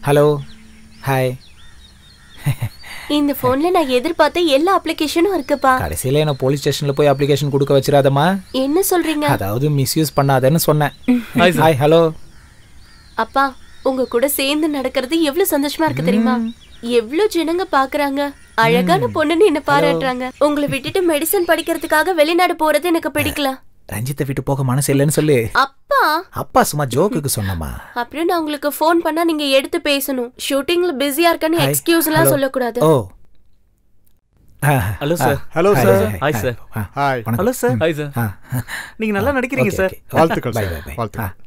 Hello hi இந்த போன்ல நான் எதிர்பார்த்த எல்லா அப்ளிகேஷனும் இருக்குப்பா கடைசியில் என்ன போலீஸ் ஸ்டேஷனில் போய் அப்ளிகேஷன் கொடுக்க வச்சிடாதம்மா என்ன சொல்றீங்க அதாவது மிஸ்யூஸ் பண்ணாதேன்னு சொன்னேன் Hi, sir. ஹாய் ஹலோ அப்பா உங்க கூட சேர்ந்து நடக்கிறது எவ்வளவு சந்தோஷமா இருக்கு தெரியுமா எவ்வளவு ஜனங்க பாக்குறாங்க அழகான பொண்ணுன்னு என்ன பாராட்டுறாங்க உங்களை விட்டுட்டு மெடிசன் படிக்கிறதுக்காக வெளிநாடு போறது எனக்கு பிடிக்கல ரஞ்சித்தை விட்டு போக மனசு இல்லைன்னு சொல்லு அப்பா அப்பா சும்மா ஜோக்குக்கு சொன்னம்மா அப்புறம் நான் உங்களுக்கு ஃபோன் பண்ணா நீங்க எடுத்து பேசணும் ஷூட்டிங்ல பிஸியா இருக்கேன்னு Hi. எக்ஸ்கியூஸ் எல்லாம் Hello. சொல்லக்கூடாது ஓ Hello, sir. Hello, Hi, sir. hi, Hi, hi. sir. ஆ, ஹாய் வணக்கம். ஹலோ சார் ஹாய் சார் ஆ, நீங்க நல்லா நடிக்கிறீங்க okay, சார் okay. வாழ்த்துக்கள் Bye, sir. bye, bye. வாழ்த்துக்கள். ஆ.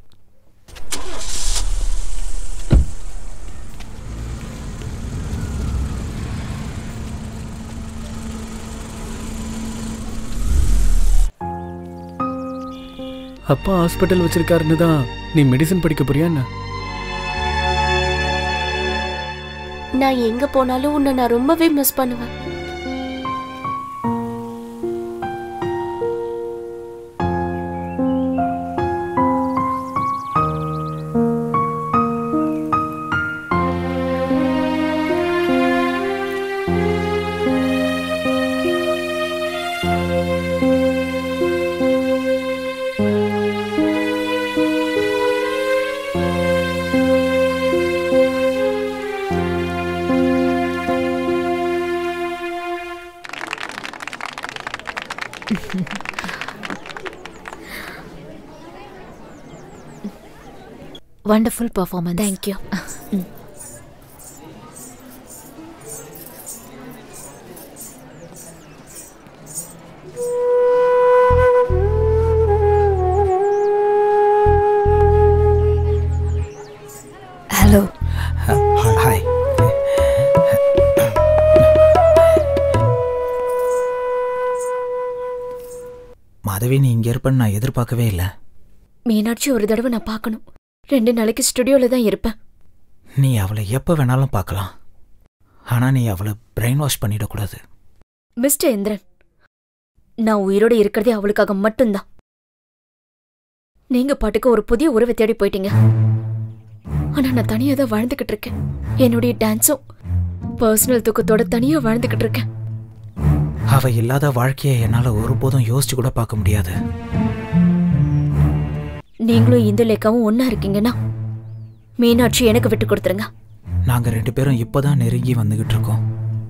அப்பா ஹாஸ்பிட்டல் வச்சிருக்காருன்னு தான் நீ மெடிசன் படிக்க போறியா என்ன நான் எங்க போனாலும் உன்னை நான் ரொம்பவே மிஸ் பண்ணுவேன் wonderful performance thank you hello hi Madhavi நீ இங்கே இருப்பேன்னு நான் எதிர்பார்க்கவே இல்லை மீனாட்சி ஒரு தடவை நான் பார்க்கணும் ரெண்டு நாளைக்கு ஸ்டுடியோல தான் இருப்பேன் நீ அவளை எப்போ வேணாலும் பார்க்கலாம் ஆனால் நீ அவளை பிரெயின் வாஷ் பண்ணிடக்கூடாது மிஸ்டர் இந்திரன் நான் உயிரோட இருக்கிறதே அவளுக்காக மட்டும்தான் நீங்க பாட்டுக்கு ஒரு புதிய உறவை தேடி போயிட்டீங்க ஆனா நான் தனியா தான் வாழ்ந்துகிட்டு இருக்கேன் என்னுடைய டான்ஸும் பர்சனல் தூக்கத்தோட தனியா வாழ்ந்துகிட்டு இருக்கேன் அவ இல்லாத வாழ்க்கையை என்னால் ஒருபோதும் யோசிச்சு கூட பார்க்க முடியாது நீங்களும் இந்த லேக்காவும் ஒன்னா இருக்கீங்கன்னா மீனாட்சி எனக்கு விட்டு கொடுத்துருங்க நாங்கள் ரெண்டு பேரும் இப்போதான் நெருங்கி வந்துகிட்டு இருக்கோம்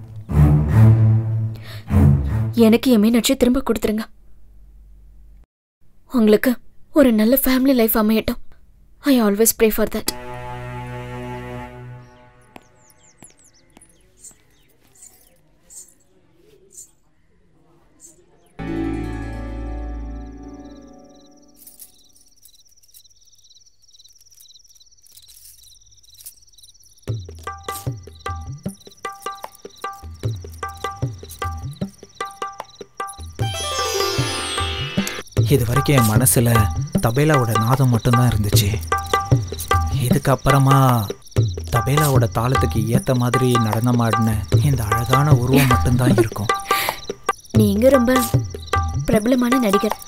எனக்கு என் மீனாட்சி திரும்ப கொடுத்துருங்க உங்களுக்கு ஒரு நல்ல ஃபேமிலி லைஃப் அமையட்டும் I always pray for that இது வரைக்கும் என் மனசில் தபேலாவோட நாதம் மட்டும்தான் இருந்துச்சு இதுக்கப்புறமா தபேலாவோட தாளத்துக்கு ஏற்ற மாதிரி நடனமாடின இந்த அழகான உருவம் மட்டும்தான் இருக்கும் நீங்க ரொம்ப பிரபலமான நடிகர்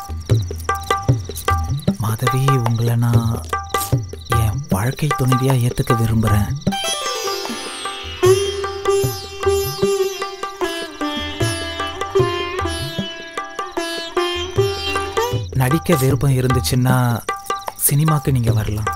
மாதவி உங்களை நான் என் வாழ்க்கை துணைவியாக ஏற்றுக்க விரும்புகிறேன் நடிக்க விருப்பம் இருந்துச்சுன்னா சினிமாக்கு நீங்கள் வரலாம்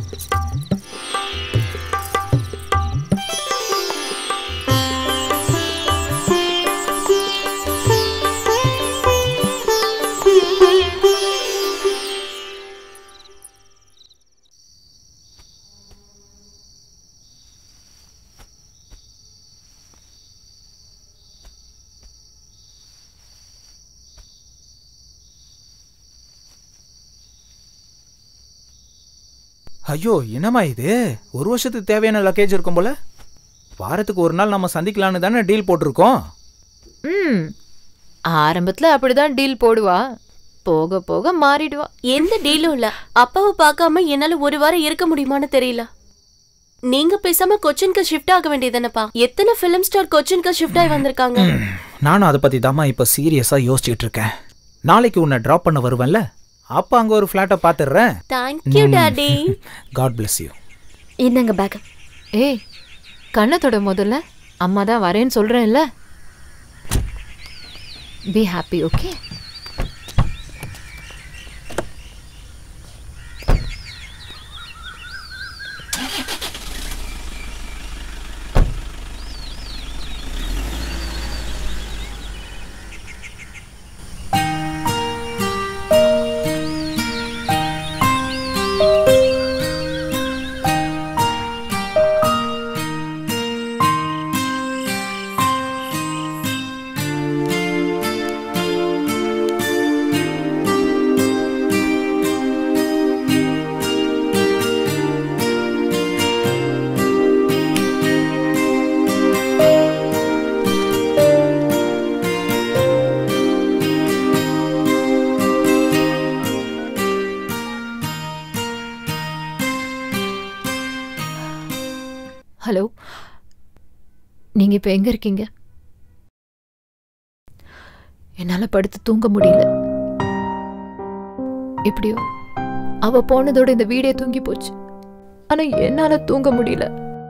ஐயோ என்னம்மா இது ஒரு வருஷத்துக்கு தேவையான லக்கேஜ் இருக்கும் போல வாரத்துக்கு ஒரு நாள் நம்ம சந்திக்கலான்னு தானே டீல் போட்டிருக்கோம் ம் ஆரம்பத்துல அப்படிதான் டீல் போடுவா போக போக மாறிடுவா எந்த டீலும் இல்ல அப்பாவை பார்க்காம என்னால ஒரு வாரம் இருக்க முடியுமான்னு தெரியல நீங்க பேசாம கொச்சின்க்கு ஷிஃப்ட் ஆக வேண்டியதுதானப்பா எத்தனை ஃபிலிம் ஸ்டார் கொச்சின்க்கு ஷிஃப்ட் ஆகி வந்திருக்காங்க நானும் அதை பற்றி தாம்மா இப்போ சீரியஸாக யோசிச்சுட்டு இருக்கேன் நாளைக்கு உன்னை ட்ராப் பண்ண வருவேன்ல அப்போ அங்கே ஒரு ஃப்ளாட்டை பார்த்துடுறேன் thank you daddy god bless you இந்தாங்க பேக் ஏய் கண்ணத்தோட முதல்ல அம்மா தான் வரேன்னு சொல்றேன்ல பி ஹாப்பி ஓகே ஹலோ நீங்க இப்ப எங்க இருக்கீங்க என்னால படுத்து தூங்க முடியல எப்படியோ அவ போனதோட இந்த வீடே தூங்கி போச்சு ஆனா என்னால தூங்க முடியல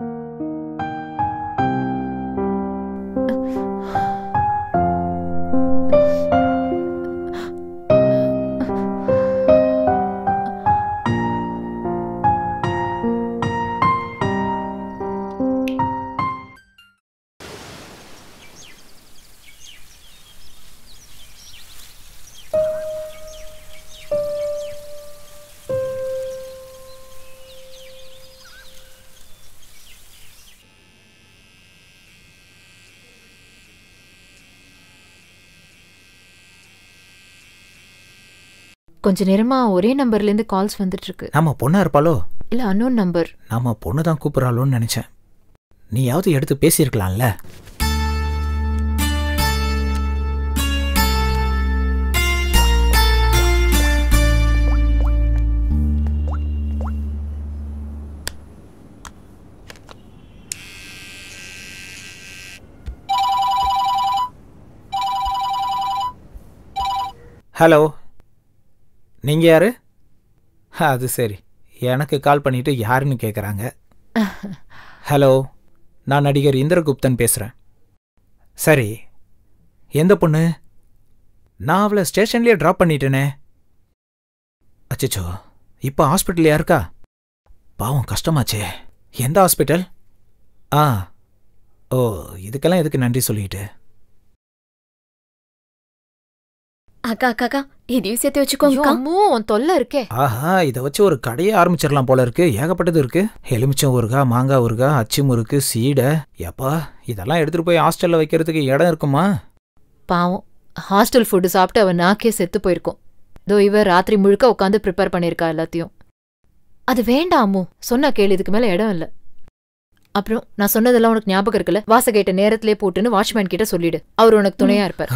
கொஞ்ச நேரமா ஒரே நம்பர்ல இருந்து கால்ஸ் வந்துட்டு இருக்கு நம்ம பொண்ணா இருப்பாளோ இல்ல அன்னோன் நம்பர் நம்ம பொண்ணு தான் கூப்பிட்றாளோன்னு நினைச்சேன் நீயாவது எடுத்து பேசியிருக்கலாம்ல ஹலோ நீங்கள் யாரு அது சரி எனக்கு கால் பண்ணிட்டு யாருன்னு கேட்குறாங்க ஹலோ நான் நடிகர் இந்திரகுப்தன் பேசுகிறேன் சரி எந்த பொண்ணு நான் அவளை ஸ்டேஷன்லேயே ட்ராப் பண்ணிட்டேனே அச்சச்சோ இப்போ ஹாஸ்பிட்டல்லையா இருக்கா பாவம் கஷ்டமாச்சே எந்த ஹாஸ்பிட்டல் ஆ ஓ இதுக்கெல்லாம் எதுக்கு நன்றி சொல்லிட்டு அக்கா அக்கா அக்கா இதையும் சேர்த்து வச்சுக்கோங்கக்கா அம்மோ உன் தொல்லை இருக்கே ஆஹா இதை வச்சு ஒரு கடையே ஆரம்பிச்சிடலாம் போல இருக்கு ஏகப்பட்டது இருக்கு எலுமிச்சம் ஊறுகாய் மாங்காய் ஊறுகாய் அச்சி முறுக்கு சீடை எப்பா இதெல்லாம் எடுத்துட்டு போய் ஹாஸ்டல்ல வைக்கிறதுக்கு இடம் இருக்குமா பாவம் ஹாஸ்டல் ஃபுட்டு சாப்பிட்டு அவன் நாக்கே செத்து போயிருக்கும் இதோ இவ ராத்திரி முழுக்க உட்காந்து ப்ரிப்பேர் பண்ணியிருக்கா எல்லாத்தையும் அது வேண்டாம் அம்மு சொன்னா கேளு இதுக்கு மேல இடம் இல்ல அப்புறம் நான் சொன்னதெல்லாம் உனக்கு ஞாபகம் இருக்குல்ல வாசகேட்ட நேரத்திலே போட்டுன்னு வாட்ச்மேன் கிட்ட சொல்லிடு அவர் உனக்கு துணையா இருப்பார்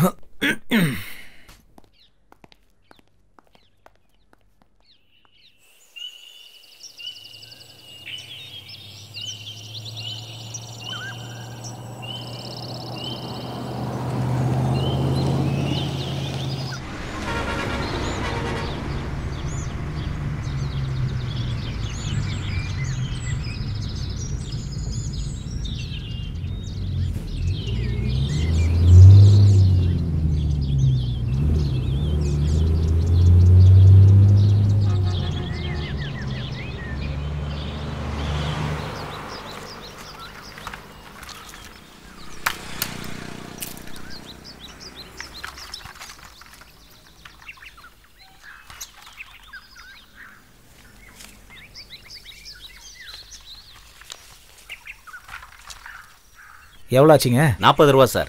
எவ்வளோ ஆச்சுங்க நாற்பது ரூபா சார்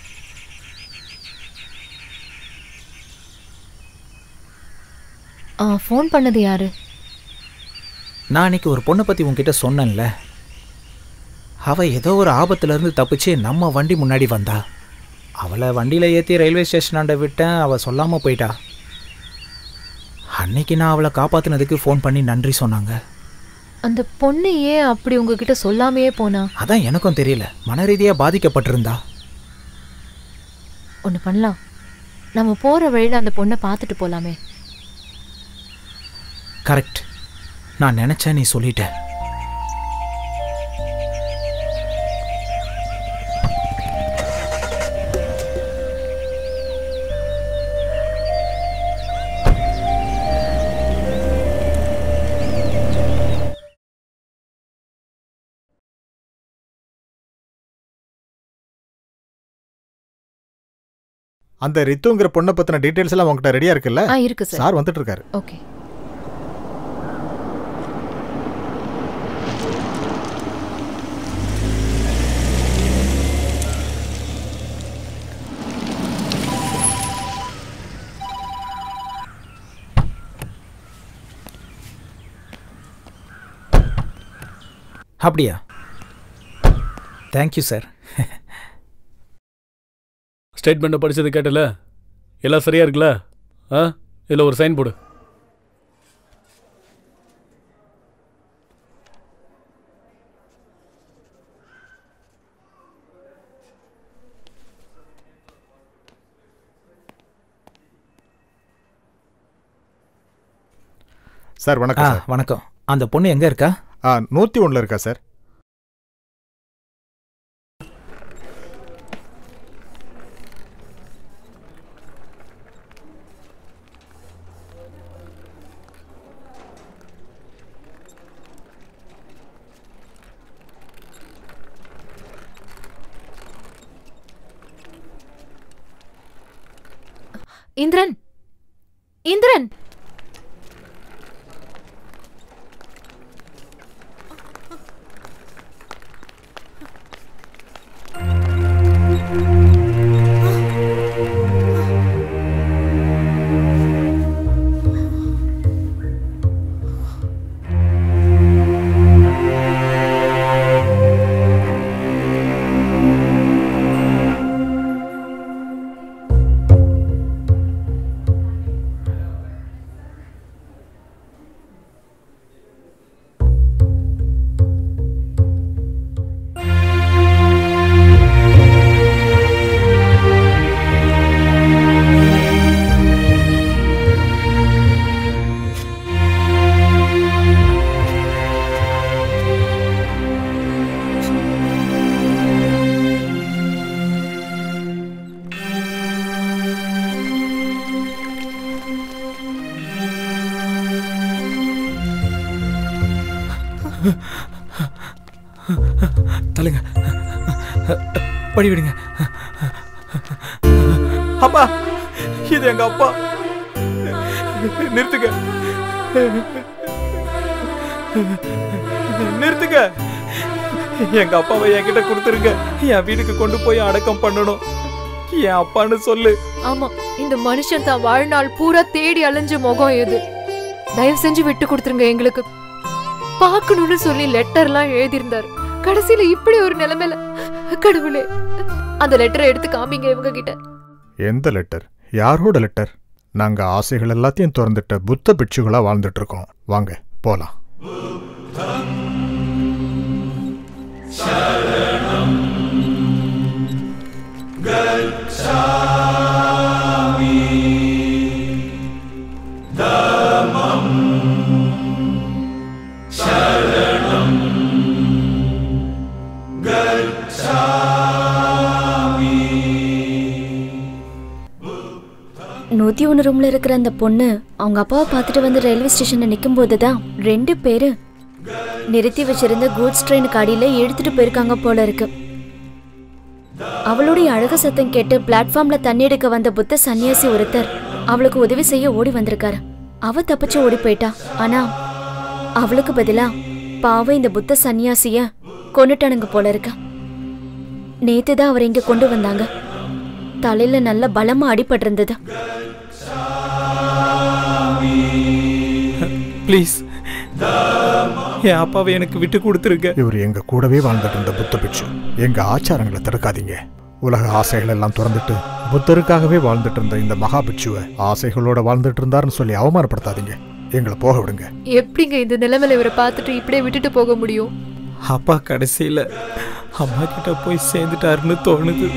ஃபோன் பண்ணது யாரு நான் அன்னைக்கு ஒரு பொண்ணை பற்றி உன்கிட்ட சொன்னேன்ல அவ ஏதோ ஒரு ஆபத்துலேருந்து தப்பிச்சு நம்ம வண்டி முன்னாடி வந்தா அவளை வண்டியில் ஏற்றி ரயில்வே ஸ்டேஷனாண்ட விட்டேன் அவள் சொல்லாமல் போயிட்டா அன்னைக்கு நான் அவளை காப்பாற்றினதுக்கு ஃபோன் பண்ணி நன்றி சொன்னாங்க அந்த பொண்ணு ஏன் அப்படி உங்ககிட்ட சொல்லாமையே போனா அதான் எனக்கும் தெரியல மனரீதியாக பாதிக்கப்பட்டிருந்தா ஒன்று பண்ணலாம் நம்ம போற வழியில அந்த பொண்ணை பார்த்துட்டு போலாமே கரெக்ட் நான் நினச்சேன் நீ சொல்லிட்ட அந்த ரித்துங்கிற பொண்ணை பத்தின டீடைல்ஸ் எல்லாம் உங்ககிட்ட ரெடியா இருக்குல்ல ஆ இருக்கு சார் சார் வந்துட்டு இருக்காரு ஓகே அப்படியா தேங்க்யூ சார் ஸ்டேட்மெண்ட்டை படிச்சது கேட்டல எல்லாம் சரியா இருக்குல்ல ஆ இதில் ஒரு சைன் போடு சார் ஆ வணக்கம் சார் வணக்கம் அந்த பொண்ணு எங்கே இருக்கா ஆ நூற்றி ஒன்றில் இருக்கா சார் இந்திரன் இந்திரன் தள்ளுங்க படி விடுங்க அப்பா இது எங்க அப்பா நிறுத்துங்க நிறுத்துங்க எங்க அப்பாவை என்கிட்ட கொடுத்துருங்க என் வீட்டுக்கு கொண்டு போய் அடக்கம் பண்ணணும் என் அப்பான்னு சொல்லு ஆமா இந்த மனுஷன் தான் வாழ்நாள் பூரா தேடி அலைஞ்ச முகம் எது தயவு செஞ்சு விட்டு கொடுத்துருங்க எங்களுக்கு பார்க்கணும்னு சொல்லி லெட்டர்லாம் எழுதியிருந்தாரு கடைசியில இப்படி ஒரு நிலைமையில கடவுளே அந்த லெட்டரை எடுத்து காமிங்க இவங்க கிட்ட எந்த லெட்டர் யாரோட லெட்டர் நாங்க ஆசைகள் எல்லாத்தையும் திறந்துட்ட புத்த பிட்சுகளா வாழ்ந்துட்டு இருக்கோம் வாங்க போலாம் நூத்தி ஒன்று ரூம்ல இருக்கிற அந்த பொண்ணு அவங்க அப்பாவை பார்த்துட்டு வந்து ரயில்வே ஸ்டேஷன்ல நிற்கும் தான் ரெண்டு பேரு நிறுத்தி வச்சிருந்த கூட்ஸ் ட்ரெயினுக்கு அடியில இழுத்துட்டு போயிருக்காங்க போல இருக்கு அவளுடைய அழகு சத்தம் கேட்டு பிளாட்ஃபார்ம்ல தண்ணி எடுக்க வந்த புத்த சன்னியாசி ஒருத்தர் அவளுக்கு உதவி செய்ய ஓடி வந்திருக்காரு அவ தப்பிச்சு ஓடி போயிட்டா ஆனா அவளுக்கு பதிலா பாவம் இந்த புத்த சன்னியாசிய கொண்டுட்டானுங்க போல இருக்கு நேத்து தான் அவர் இங்க கொண்டு வந்தாங்க தலையில நல்ல பலமா அடிபட்டிருந்தது ப்ளீஸ் என் அப்பாவை எனக்கு விட்டு கொடுத்துருங்க இவர் எங்க கூடவே வாழ்ந்துட்டு இருந்த புத்த பிட்சு எங்க ஆச்சாரங்களை தடுக்காதீங்க உலக ஆசைகள் எல்லாம் திறந்துட்டு புத்தருக்காகவே வாழ்ந்துட்டு இருந்த இந்த மகா பிட்சுவை ஆசைகளோட வாழ்ந்துட்டு இருந்தாருன்னு சொல்லி அவமானப்படுத்தாதீங்க எங்களை போக விடுங்க எப்படிங்க இந்த நிலைமையில இவரை பார்த்துட்டு இப்படியே விட்டுட்டு போக முடியும் அப்பா கடைசியில் அம்மா கிட்ட போய் சேர்ந்துட்டாருன்னு தோணுது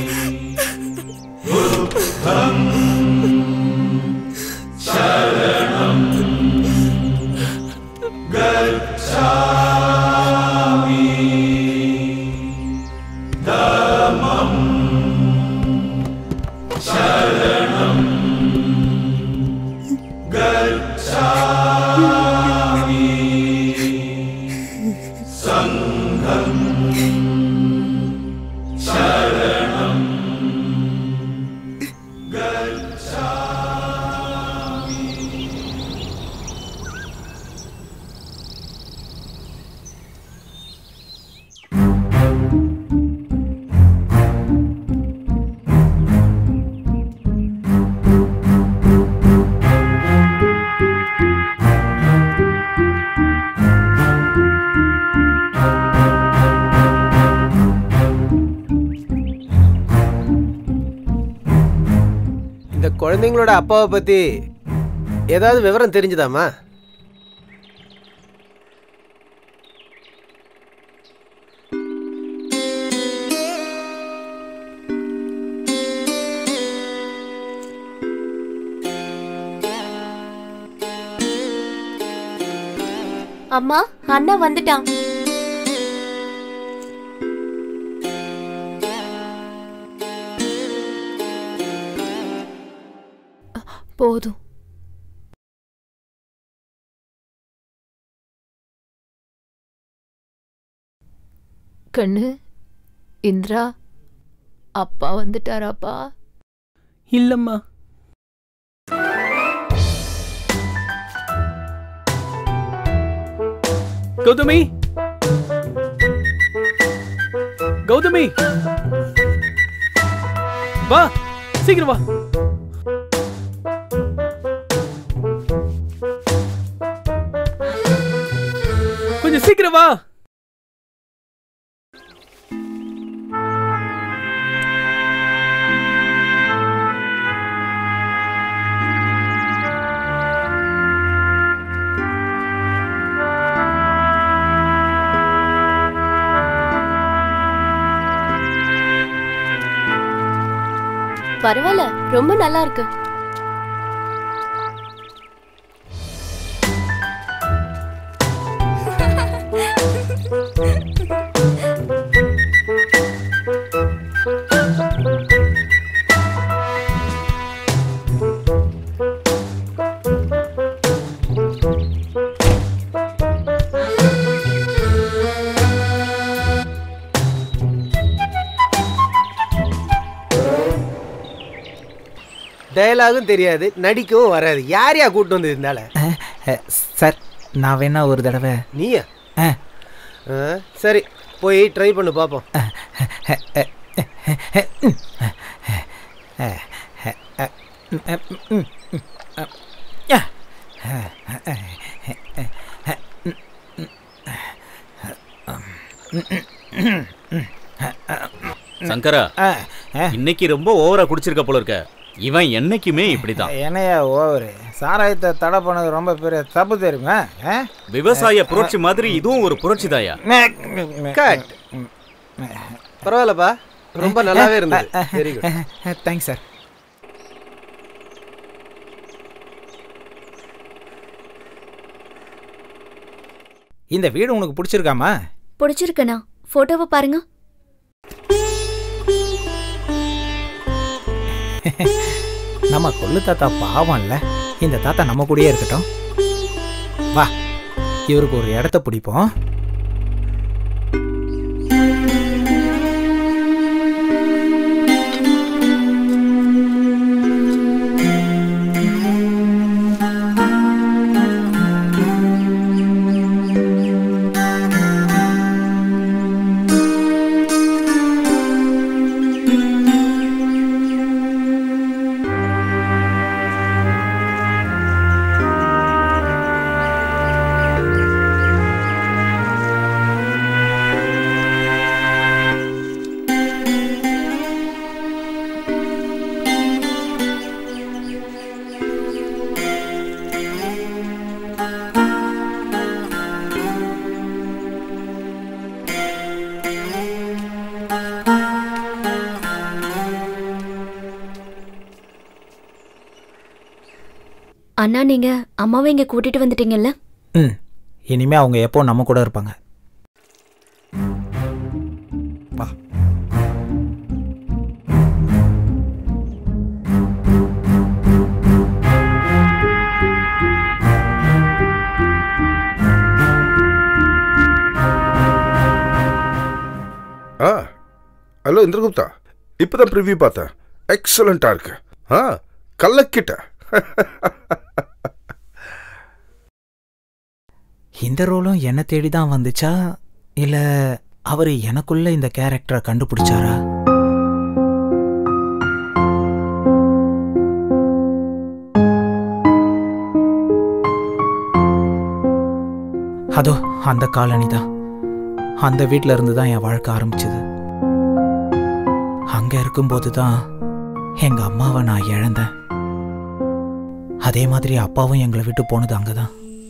Sharanam இந்த குழந்தைங்களோட அப்பாவை பத்தி ஏதாவது விவரம் தெரிஞ்சுதாம்மா அம்மா அண்ணா வந்துட்டான் போதும் கண்ணு இந்திரா அப்பா வந்துட்டாராப்பா இல்லம்மா கௌதமி கௌதமி வா சீக்கிரம் வா கொஞ்சம் சீக்கிரம் வா பரவாயில்ல ரொம்ப நல்லா இருக்கு டயலாகும் தெரியாது நடிக்கவும் வராது யார் யா கூட்டு வந்தது இருந்தால சார் நான் வேணா ஒரு தடவை நீயா ஆ. ஆ, சரி போய் ட்ரை பண்ணு பார்ப்போம் சங்கரா ஆ, ஆ. இன்னைக்கு ரொம்ப ஓவரா குடிச்சிருக்க போல இருக்க இவன் என்னைக்குமே இப்படிதான் என்னையா ஓவரு சாராயத்தை தடை பண்ணது ரொம்ப பெரிய தப்பு தெரியுமா ஆ? விவசாய புரட்சி மாதிரி இதுவும் ஒரு புரட்சி தாயா கட் பரவாயில்லப்பா ரொம்ப நல்லாவே இருந்தது வெரி குட் தேங்க்ஸ் சார் இந்த வீடு உனக்கு பிடிச்சிருக்காமா பிடிச்சிருக்கண்ணா போட்டோவை பாருங்க நம்ம கொள்ளு தாத்தா பாவம்ல இந்த தாத்தா நம்ம கூடயே இருக்கட்டும் வா இவருக்கு ஒரு இடத்த பிடிப்போம் அண்ணா நீங்க அம்மாவை இங்க கூட்டிட்டு வந்துட்டீங்கல்ல ம் இனிமே அவங்க எப்போ நம்ம கூட இருப்பாங்க ஆ ஹலோ இந்திரகுப்தா இப்போதான் ப்ரிவ்யூ பார்த்தேன் எக்ஸலண்ட்டாக இருக்கு ஆ கல்லக்கிட்ட இந்த ரோலும் என்ன தேடி தான் வந்துச்சா இல்ல அவர் எனக்குள்ள இந்த கேரக்டரை கண்டுபிடிச்சாரா அதோ அந்த காலனி தான் அந்த வீட்டில் இருந்து தான் என் வாழ்க்கை ஆரம்பிச்சது அங்க இருக்கும்போது தான் எங்க அம்மாவை நான் இழந்தேன் அதே மாதிரி அப்பாவும் எங்களை விட்டு போனது அங்கதான்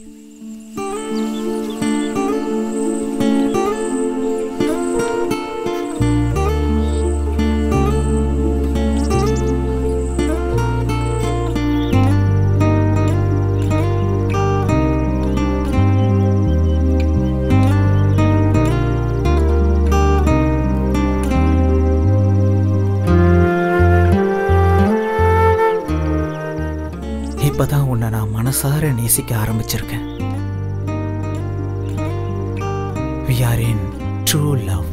இப்பதான் உன்னை நான் மனசார நேசிக்க ஆரம்பிச்சிருக்கேன் we are in true love